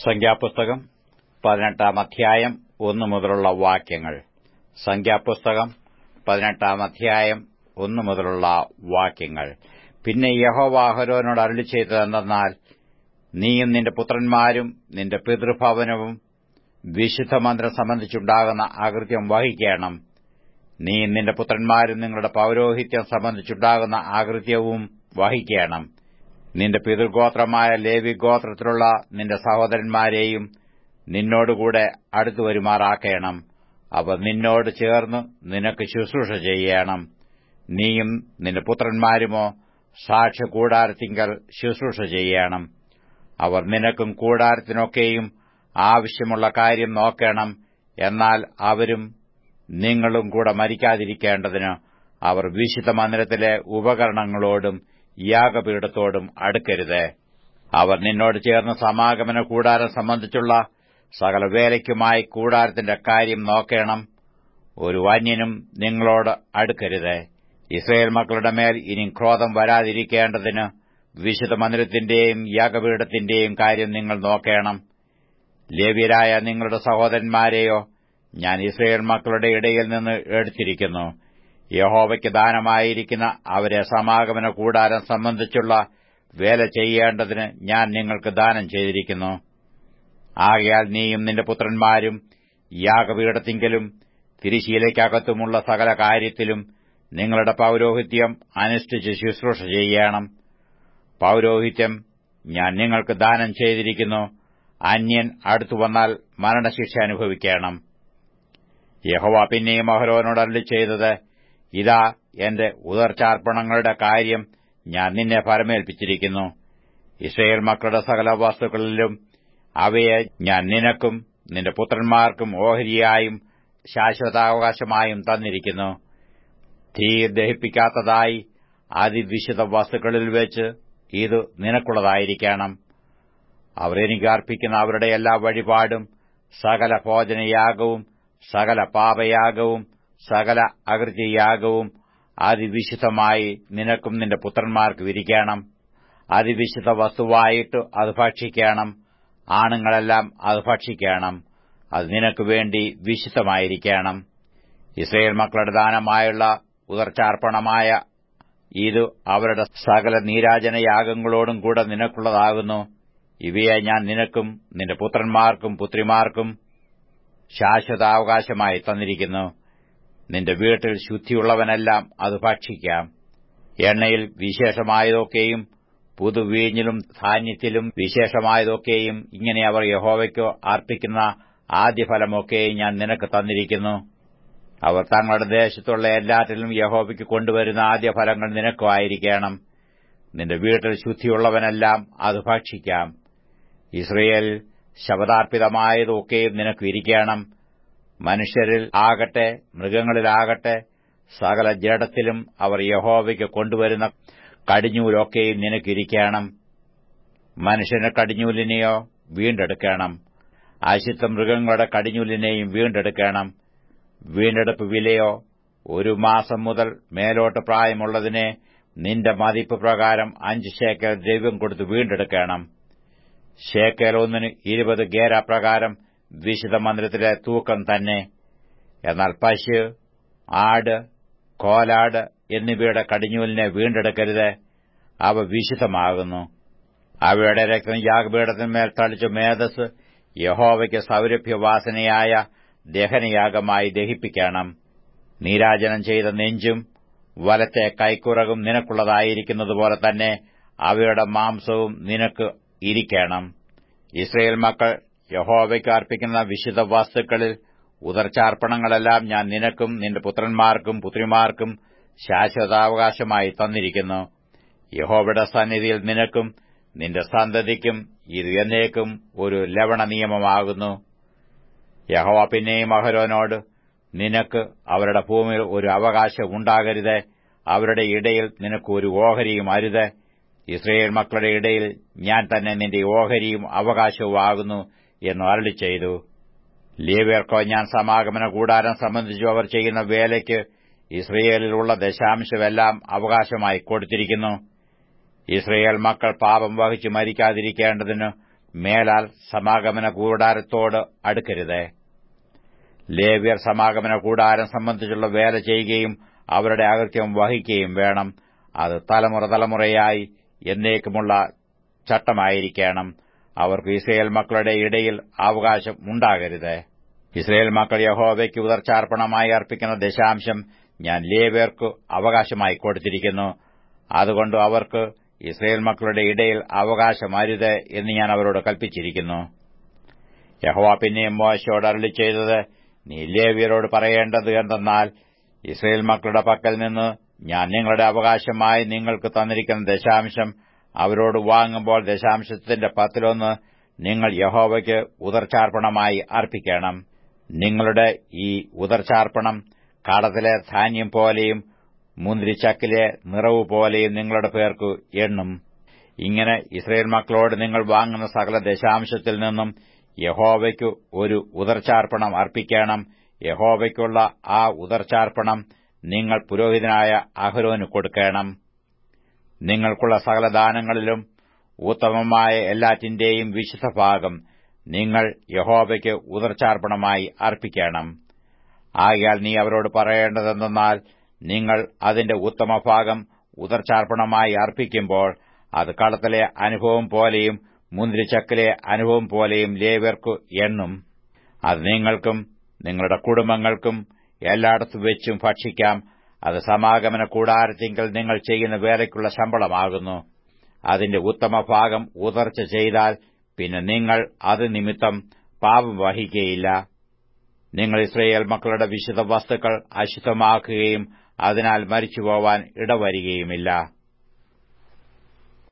സംഖ്യാപുസ്തകം പതിനെട്ടാം അധ്യായം ഒന്നു മുതലുള്ള വാക്യങ്ങൾ സംഖ്യാപുസ്തകം പതിനെട്ടാം അധ്യായം ഒന്നു മുതലുള്ള വാക്യങ്ങൾ പിന്നെ യഹോവ അഹരോനോട് അരുളി ചെയ്തതെന്നാൽ നീയും നിന്റെ പുത്രന്മാരും നിന്റെ പിതൃഭവനവും വിശുദ്ധ മന്ത്രം സംബന്ധിച്ചുണ്ടാകുന്ന അകൃത്യം വഹിക്കണം നീ നിന്റെ പുത്രന്മാരും നിങ്ങളുടെ പൌരോഹിത്യം സംബന്ധിച്ചുണ്ടാകുന്ന അകൃത്യവും വഹിക്കണം നിന്റെ പിതൃഗോത്രമായ ലേവി ഗോത്രത്തിലുള്ള നിന്റെ സഹോദരന്മാരെയും നിന്നോടുകൂടെ അടുത്തു വരുമാറാക്കണം അവർ നിന്നോട് ചേർന്ന് നിനക്ക് ശുശ്രൂഷ ചെയ്യണം നീയും നിന്റെ പുത്രന്മാരുമോ സാക്ഷ്യ കൂടാരത്തിങ്കൽ ശുശ്രൂഷ ചെയ്യണം അവർ നിനക്കും കൂടാരത്തിനൊക്കെയും ആവശ്യമുള്ള കാര്യം നോക്കണം എന്നാൽ അവരും നിങ്ങളും കൂടെ മരിക്കാതിരിക്കേണ്ടതിന് അവർ വിശുദ്ധ മന്ദിരത്തിലെ ഉപകരണങ്ങളോടും യാഗപീഠത്തോടും അടുക്കരുത് അവർ നിന്നോട് ചേർന്ന് സമാഗമന കൂടാരം സംബന്ധിച്ചുള്ള സകല വേലയ്ക്കുമായി കൂടാരത്തിന്റെ കാര്യം നോക്കണം ഒരു വന്യനും നിങ്ങളോട് അടുക്കരുത് ഇസ്രയേൽ മക്കളുടെ മേൽ ഇനി ക്രോധം വരാതിരിക്കേണ്ടതിന് വിശുദ്ധ മന്ദിരത്തിന്റെയും യാഗപീഠത്തിന്റെയും കാര്യം നിങ്ങൾ നോക്കണം ലേവ്യരായ നിങ്ങളുടെ സഹോദരന്മാരെയോ ഞാൻ ഇസ്രയേൽ മക്കളുടെ ഇടയിൽ നിന്ന് എടുത്തിരിക്കുന്നു യഹോവയ്ക്ക് ദാനമായിരിക്കുന്ന അവരെ സമാഗമന കൂടാരം സംബന്ധിച്ചുള്ള വേല ചെയ്യേണ്ടതിന് ഞാൻ നിങ്ങൾക്ക് ദാനം ചെയ്തിരിക്കുന്നു ആകയാൽ നീയും നിന്റെ പുത്രന്മാരും യാഗപീഠത്തിങ്കലും തിരിശീലയ്ക്കകത്തുമുള്ള സകല കാര്യത്തിലും നിങ്ങളുടെ പൌരോഹിത്യം അനുഷ്ഠിച്ച് ശുശ്രൂഷ ചെയ്യണം പൌരോഹിത്യം ഞാൻ നിങ്ങൾക്ക് ദാനം ചെയ്തിരിക്കുന്നു അന്യൻ അടുത്തു വന്നാൽ മരണശിക്ഷ അനുഭവിക്കണം യഹോവ പിന്നെയും അഹരോനോട് അരളി ചെയ്തത് ഇതാ എന്റെ ഉദർച്ചാർപ്പണങ്ങളുടെ കാര്യം ഞാൻ നിന്നെ ഫലമേൽപ്പിച്ചിരിക്കുന്നു ഇസ്രയേൽ മക്കളുടെ സകല വസ്തുക്കളിലും അവയെ ഞാൻ നിനക്കും നിന്റെ പുത്രന്മാർക്കും ഓഹരിയായും ശാശ്വതാവകാശമായും തന്നിരിക്കുന്നു തീ ദഹിപ്പിക്കാത്തതായി അതിവിശുദ്ധ വസ്തുക്കളിൽ വെച്ച് ഇത് നിനക്കുള്ളതായിരിക്കണം അവർ എനിക്ക് അർപ്പിക്കുന്ന അവരുടെ എല്ലാ വഴിപാടും സകല ഭോജനയാഗവും സകല പാപയാഗവും സകല അകൃത്യയാഗവും അതിവിശുദ്ധമായി നിനക്കും നിന്റെ പുത്രന്മാർക്ക് വിരിക്കണം അതിവിശുദ്ധ വസ്തുവായിട്ട് അത് ഭക്ഷിക്കണം ആണുങ്ങളെല്ലാം അത് ഭക്ഷിക്കണം അത് നിനക്ക് വേണ്ടി വിശുദ്ധമായിരിക്കണം ഇസ്രയേൽ മക്കളുടെ ദാനമായുള്ള ഉദർച്ചാർപ്പണമായ ഇത് അവരുടെ സകല നീരാജനയാഗങ്ങളോടും കൂടെ നിനക്കുള്ളതാകുന്നു ഇവയെ ഞാൻ നിനക്കും നിന്റെ പുത്രന്മാർക്കും പുത്രിമാർക്കും ശാശ്വതാവകാശമായി തന്നിരിക്കുന്നു നിന്റെ വീട്ടിൽ ശുദ്ധിയുള്ളവനെല്ലാം അത് ഭക്ഷിക്കാം എണ്ണയിൽ വിശേഷമായതൊക്കെയും പുതുവീഞ്ഞിലും ധാന്യത്തിലും വിശേഷമായതൊക്കെയും ഇങ്ങനെ അവർ യഹോവയ്ക്കോ അർപ്പിക്കുന്ന ആദ്യഫലമൊക്കെയും ഞാൻ നിനക്ക് തന്നിരിക്കുന്നു അവർ തങ്ങളുടെ ദേശത്തുള്ള എല്ലാറ്റിലും യഹോവയ്ക്ക് കൊണ്ടുവരുന്ന ആദ്യഫലങ്ങൾ നിനക്കും ആയിരിക്കണം നിന്റെ വീട്ടിൽ ശുദ്ധിയുള്ളവനെല്ലാം അത് ഭക്ഷിക്കാം ഇസ്രയേൽ ശബദാർപ്പിതമായതൊക്കെയും നിനക്ക് ഇരിക്കണം മനുഷ്യരിൽ ആകട്ടെ മൃഗങ്ങളിലാകട്ടെ സകല ജഡത്തിലും അവർ യഹോവയ്ക്ക് കൊണ്ടുവരുന്ന കടിഞ്ഞൂലൊക്കെയും നിനക്കിരിക്കണം മനുഷ്യന് കടിഞ്ഞൂലിനെയോ വീണ്ടെടുക്കണം അശുദ്ധ മൃഗങ്ങളുടെ കടിഞ്ഞൂലിനെയും വീണ്ടെടുക്കണം വീണ്ടെടുപ്പ് വിലയോ ഒരു മാസം മുതൽ മേലോട്ട് പ്രായമുള്ളതിനെ നിന്റെ മതിപ്പ് പ്രകാരം അഞ്ച് ശേക്കൽ ദ്രവ്യം കൊടുത്ത് വീണ്ടെടുക്കണം ശേക്കൽ ഒന്നിന് ഇരുപത് ഗേര പ്രകാരം വിശുദ്ധ മന്ദിരത്തിലെ തൂക്കം തന്നെ എന്നാൽ പശു ആട് കോലാട് എന്നിവയുടെ കടിഞ്ഞൂലിനെ വീണ്ടെടുക്കരുത് അവ വിശുദ്ധമാകുന്നു അവയുടെ രക്തം യാഗപീഠത്തിന്മേൽ തളിച്ചു മേധസ് യഹോവയ്ക്ക് സൗരഭ്യവാസനയായ ദഹനയാഗമായി ദഹിപ്പിക്കണം നീരാജനം ചെയ്ത നെഞ്ചും വലത്തെ കൈക്കുറകും നിനക്കുള്ളതായിരിക്കുന്നതുപോലെ തന്നെ അവയുടെ മാംസവും നിനക്ക് ഇരിക്കണം ഇസ്രയേൽ മക്കൾ യഹോവയ്ക്ക് അർപ്പിക്കുന്ന വിശുദ്ധ വസ്തുക്കളിൽ ഉദർച്ചാർപ്പണങ്ങളെല്ലാം ഞാൻ നിനക്കും നിന്റെ പുത്രന്മാർക്കും പുത്രിമാർക്കും ശാശ്വതാവകാശമായി തന്നിരിക്കുന്നു യഹോവയുടെ സന്നിധിയിൽ നിനക്കും നിന്റെ സന്തതിക്കും ഇത് എന്നേക്കും ഒരു ലവണ നിയമമാകുന്നു യഹോവ പിന്നെയും അഹരോനോട് നിനക്ക് അവരുടെ ഭൂമിയിൽ ഒരു അവകാശം ഉണ്ടാകരുത് അവരുടെ ഇടയിൽ നിനക്ക് ഒരു ഓഹരിയും അരുത് ഇസ്രയേൽ മക്കളുടെ ഇടയിൽ ഞാൻ തന്നെ നിന്റെ ഓഹരിയും അവകാശവും ആകുന്നു എന്ന് അരളി ചെയ്തു ലേവ്യർക്കോ ഞാൻ സമാഗമന കൂടാരം സംബന്ധിച്ചു അവർ ചെയ്യുന്ന വേലയ്ക്ക് ഇസ്രയേലിലുള്ള ദശാംശമെല്ലാം അവകാശമായി കൊടുത്തിരിക്കുന്നു ഇസ്രയേൽ മക്കൾ പാപം വഹിച്ച് മരിക്കാതിരിക്കേണ്ടതിന് മേലാൽ സമാഗമന കൂടാരത്തോട് അടുക്കരുത് ലേവ്യർ സമാഗമന കൂടാരം സംബന്ധിച്ചുള്ള വേല ചെയ്യുകയും അവരുടെ അകൃത്യം വഹിക്കുകയും വേണം അത് തലമുറ തലമുറയായി എന്നേക്കുമുള്ള ചട്ടമായിരിക്കണം അവർക്ക് ഇസ്രയേൽ മക്കളുടെ ഇടയിൽ അവകാശം ഉണ്ടാകരുത് ഇസ്രയേൽ മക്കൾ യഹോവയ്ക്ക് ഉദർച്ചാർപ്പണമായി അർപ്പിക്കുന്ന ദശാംശം ഞാൻ ലേവ്യർക്ക് അവകാശമായി കൊടുത്തിരിക്കുന്നു അതുകൊണ്ട് അവർക്ക് ഇസ്രയേൽ മക്കളുടെ ഇടയിൽ അവകാശമരുത് എന്ന് ഞാൻ അവരോട് കൽപ്പിച്ചിരിക്കുന്നു യഹോവ പിന്നെയും മോശയോട് അരളി ചെയ്തത് നീ ലേവ്യരോട് പറയേണ്ടത് എന്തെന്നാൽ ഇസ്രയേൽ മക്കളുടെ പക്കൽ നിന്ന് ഞാൻ നിങ്ങളുടെ അവകാശമായി നിങ്ങൾക്ക് തന്നിരിക്കുന്ന ദശാംശം അവരോട് വാങ്ങുമ്പോൾ ദശാംശത്തിന്റെ പത്തിലൊന്ന് നിങ്ങൾ യഹോവയ്ക്ക് ഉദർച്ചാർപ്പണമായി അർപ്പിക്കണം നിങ്ങളുടെ ഈ ഉദർച്ചാർപ്പണം കടത്തിലെ ധാന്യം പോലെയും മുന്തിരിച്ചക്കിലെ നിറവ് പോലെയും നിങ്ങളുടെ പേർക്ക് എണ്ണും ഇങ്ങനെ ഇസ്രയേൽ മക്കളോട് നിങ്ങൾ വാങ്ങുന്ന സകല ദശാംശത്തിൽ നിന്നും യഹോവയ്ക്കു ഒരു ഉദർച്ചാർപ്പണം അർപ്പിക്കണം യഹോവയ്ക്കുള്ള ആ ഉദർച്ചാർപ്പണം നിങ്ങൾ പുരോഹിതനായ അഹരോന് കൊടുക്കണം നിങ്ങൾക്കുള്ള സകല ദാനങ്ങളിലും ഉത്തമമായ എല്ലാറ്റിന്റെയും വിശുദ്ധ ഭാഗം നിങ്ങൾ യഹോവയ്ക്ക് ഉദർച്ചാർപ്പണമായി അർപ്പിക്കണം ആകയാൽ നീ അവരോട് പറയേണ്ടതെന്നാൽ നിങ്ങൾ അതിന്റെ ഉത്തമഭാഗം ഉദർച്ചാർപ്പണമായി അർപ്പിക്കുമ്പോൾ അത് കളത്തിലെ അനുഭവം പോലെയും മുന്തിരിച്ചക്കിലെ അനുഭവം പോലെയും ലേവ്യർക്കു എണ്ണും അത് നിങ്ങൾക്കും നിങ്ങളുടെ കുടുംബങ്ങൾക്കും എല്ലായിടത്തും വെച്ചും ഭക്ഷിക്കാം അത് സമാഗമന കൂടാരത്തിങ്കൽ നിങ്ങൾ ചെയ്യുന്ന വേലയ്ക്കുള്ള ശമ്പളമാകുന്നു അതിന്റെ ഉത്തമഭാഗം ഉതർച്ച ചെയ്താൽ പിന്നെ നിങ്ങൾ അത് നിമിത്തം പാപം വഹിക്കുകയില്ല നിങ്ങൾ ഇസ്രയേൽ മക്കളുടെ വിശുദ്ധ വസ്തുക്കൾ അശുദ്ധമാക്കുകയും അതിനാൽ മരിച്ചുപോവാൻ ഇടവരികയുമില്ല